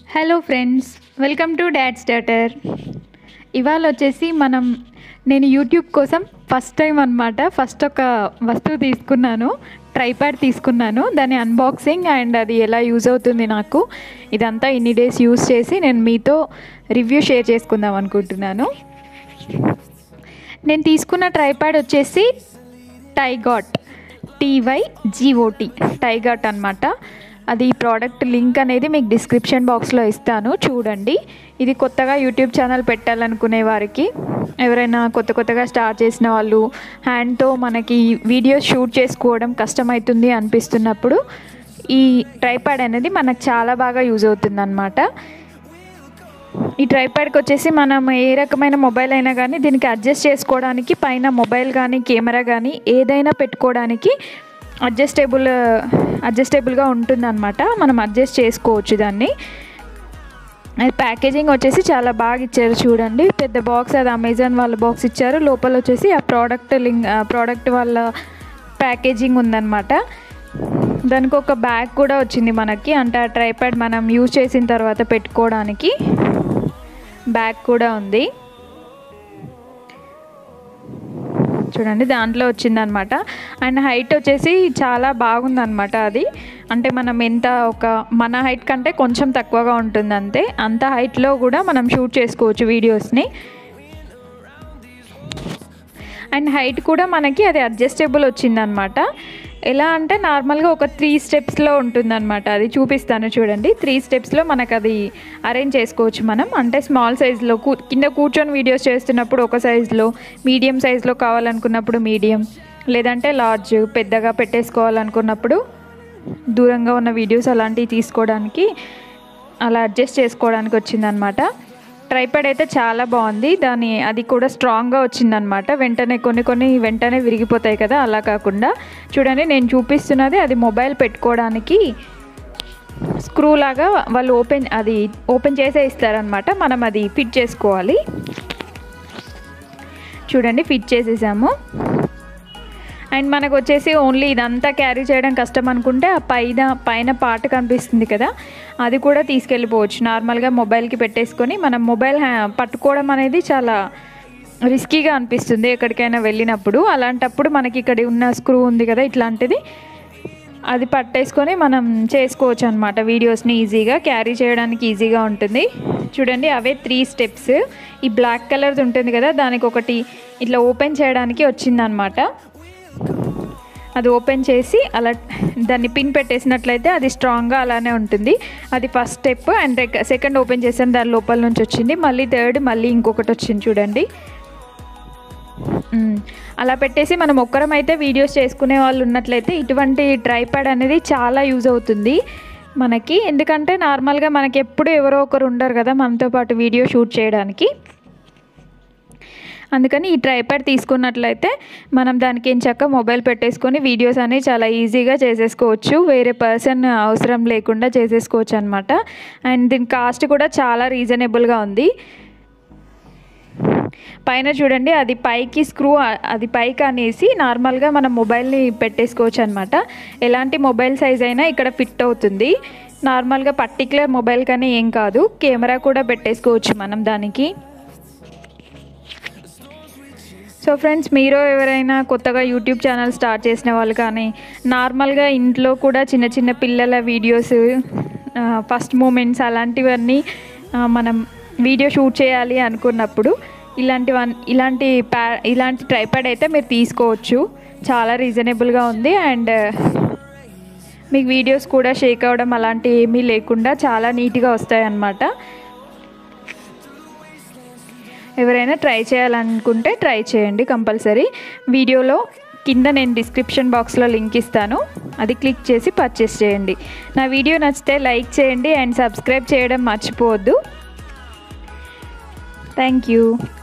hello friends welcome to dad's daughter ఇవాళ వచ్చేసి మనం నేను యూట్యూబ్ కోసం ఫస్ట్ టైం అనమాట ఫస్ట్ ఒక వస్తువు తీసుకున్నాను ట్రైప్యాడ్ తీసుకున్నాను దాని అన్బాక్సింగ్ అండ్ అది ఎలా యూజ్ అవుతుంది నాకు ఇదంతా ఇన్ని డేస్ యూజ్ చేసి నేను మీతో రివ్యూ షేర్ చేసుకుందాం అనుకుంటున్నాను నేను తీసుకున్న ట్రైప్యాడ్ వచ్చేసి టైగాట్ టీవై జిఓటి టైగాట్ అనమాట అది ప్రోడక్ట్ లింక్ అనేది మీకు డిస్క్రిప్షన్ బాక్స్లో ఇస్తాను చూడండి ఇది కొత్తగా యూట్యూబ్ ఛానల్ పెట్టాలనుకునే వారికి ఎవరైనా కొత్త కొత్తగా స్టార్ట్ చేసిన వాళ్ళు హ్యాండ్తో మనకి వీడియోస్ షూట్ చేసుకోవడం కష్టమవుతుంది అనిపిస్తున్నప్పుడు ఈ ట్రైప్యాడ్ అనేది మనకు చాలా బాగా యూజ్ అవుతుంది అనమాట ఈ ట్రైప్యాడ్కి వచ్చేసి మనం ఏ రకమైన మొబైల్ అయినా కానీ దీనికి అడ్జస్ట్ చేసుకోవడానికి పైన మొబైల్ కానీ కెమెరా కానీ ఏదైనా పెట్టుకోవడానికి అడ్జస్టబుల్ అడ్జస్టబుల్గా ఉంటుందన్నమాట మనం అడ్జస్ట్ చేసుకోవచ్చు దాన్ని అది ప్యాకేజింగ్ వచ్చేసి చాలా బాగా ఇచ్చారు చూడండి పెద్ద బాక్స్ అది అమెజాన్ వాళ్ళ బాక్స్ ఇచ్చారు లోపల వచ్చేసి ఆ ప్రోడక్ట్ లింక్ ప్రోడక్ట్ వాళ్ళ ప్యాకేజింగ్ ఉందన్నమాట దానికి ఒక బ్యాగ్ కూడా వచ్చింది మనకి అంటే ఆ ట్రైప్యాడ్ మనం యూజ్ చేసిన తర్వాత పెట్టుకోవడానికి బ్యాగ్ కూడా ఉంది చూడండి దాంట్లో వచ్చిందనమాట అండ్ హైట్ వచ్చేసి చాలా బాగుందన్నమాట అది అంటే మనం ఎంత ఒక మన హైట్ కంటే కొంచెం తక్కువగా ఉంటుంది అంతే అంత హైట్లో కూడా మనం షూట్ చేసుకోవచ్చు వీడియోస్ని అండ్ హైట్ కూడా మనకి అది అడ్జస్టబుల్ వచ్చిందనమాట ఎలా అంటే నార్మల్గా ఒక త్రీ స్టెప్స్లో ఉంటుందన్నమాట అది చూపిస్తాను చూడండి త్రీ స్టెప్స్లో మనకు అది అరేంజ్ చేసుకోవచ్చు మనం అంటే స్మాల్ సైజులో కూ కింద కూర్చొని వీడియోస్ చేస్తున్నప్పుడు ఒక సైజులో మీడియం సైజులో కావాలనుకున్నప్పుడు మీడియం లేదంటే లార్జ్ పెద్దగా పెట్టేసుకోవాలనుకున్నప్పుడు దూరంగా ఉన్న వీడియోస్ అలాంటివి తీసుకోవడానికి అలా అడ్జస్ట్ చేసుకోవడానికి వచ్చిందనమాట ట్రైప్యాడ్ అయితే చాలా బాగుంది దాని అది కూడా స్ట్రాంగ్గా వచ్చిందనమాట వెంటనే కొన్ని కొన్ని వెంటనే విరిగిపోతాయి కదా అలా కాకుండా చూడండి నేను చూపిస్తున్నది అది మొబైల్ పెట్టుకోవడానికి స్క్రూ లాగా వాళ్ళు ఓపెన్ అది ఓపెన్ చేసే ఇస్తారనమాట మనం అది ఫిట్ చేసుకోవాలి చూడండి ఫిట్ చేసేసాము అండ్ మనకు వచ్చేసి ఓన్లీ ఇదంతా క్యారీ చేయడం కష్టం అనుకుంటే ఆ పైన పైన పార్ట్ కనిపిస్తుంది కదా అది కూడా తీసుకెళ్ళిపోవచ్చు నార్మల్గా మొబైల్కి పెట్టేసుకొని మనం మొబైల్ పట్టుకోవడం అనేది చాలా రిస్కీగా అనిపిస్తుంది ఎక్కడికైనా వెళ్ళినప్పుడు అలాంటప్పుడు మనకి ఇక్కడ ఉన్న స్క్రూ ఉంది కదా ఇట్లాంటిది అది పట్టేసుకొని మనం చేసుకోవచ్చు అనమాట వీడియోస్ని ఈజీగా క్యారీ చేయడానికి ఈజీగా ఉంటుంది చూడండి అవే త్రీ స్టెప్స్ ఈ బ్లాక్ కలర్ది ఉంటుంది కదా దానికి ఒకటి ఇట్లా ఓపెన్ చేయడానికి వచ్చిందనమాట అది ఓపెన్ చేసి అలా దాన్ని పిన్ పెట్టేసినట్లయితే అది స్ట్రాంగ్గా అలానే ఉంటుంది అది first step and second open చేసాను దాని లోపల నుంచి వచ్చింది మళ్ళీ థర్డ్ మళ్ళీ ఇంకొకటి వచ్చింది చూడండి అలా పెట్టేసి మనం ఒక్కరం అయితే వీడియోస్ చేసుకునే వాళ్ళు ఉన్నట్లయితే ఇటువంటి ట్రైప్యాడ్ అనేది చాలా యూజ్ అవుతుంది మనకి ఎందుకంటే నార్మల్గా మనకి ఎప్పుడు ఎవరో ఒకరు ఉండరు కదా మనతో పాటు వీడియో షూట్ చేయడానికి అందుకని ఈ ట్రైప్యాడ్ తీసుకున్నట్లయితే మనం దానికి ఏం చక్క మొబైల్ పెట్టేసుకొని వీడియోస్ అనేవి చాలా ఈజీగా చేసేసుకోవచ్చు వేరే పర్సన్ అవసరం లేకుండా చేసేసుకోవచ్చు అనమాట అండ్ దీని కాస్ట్ కూడా చాలా రీజనబుల్గా ఉంది పైన చూడండి అది పైకి స్క్రూ అది పైకి అనేసి నార్మల్గా మనం మొబైల్ని పెట్టేసుకోవచ్చు అనమాట ఎలాంటి మొబైల్ సైజ్ అయినా ఇక్కడ ఫిట్ అవుతుంది నార్మల్గా పర్టికులర్ మొబైల్ కానీ ఏం కాదు కెమెరా కూడా పెట్టేసుకోవచ్చు మనం దానికి సో ఫ్రెండ్స్ మీరు ఎవరైనా కొత్తగా యూట్యూబ్ ఛానల్ స్టార్ట్ చేసిన వాళ్ళు కానీ నార్మల్గా ఇంట్లో కూడా చిన్న చిన్న పిల్లల వీడియోస్ ఫస్ట్ మూమెంట్స్ అలాంటివన్నీ మనం వీడియో షూట్ చేయాలి అనుకున్నప్పుడు ఇలాంటివన్ ఇలాంటి ప్యా ఇలాంటి ట్రైప్యాడ్ అయితే మీరు తీసుకోవచ్చు చాలా రీజనబుల్గా ఉంది అండ్ మీకు వీడియోస్ కూడా షేక్ అవ్వడం అలాంటి ఏమీ లేకుండా చాలా నీట్గా వస్తాయి అన్నమాట ఎవరైనా ట్రై చేయాలనుకుంటే ట్రై చేయండి కంపల్సరీ వీడియోలో కింద నేను డిస్క్రిప్షన్ బాక్స్లో లింక్ ఇస్తాను అది క్లిక్ చేసి పర్చేస్ చేయండి నా వీడియో నచ్చితే లైక్ చేయండి అండ్ సబ్స్క్రైబ్ చేయడం మర్చిపోవద్దు థ్యాంక్ యూ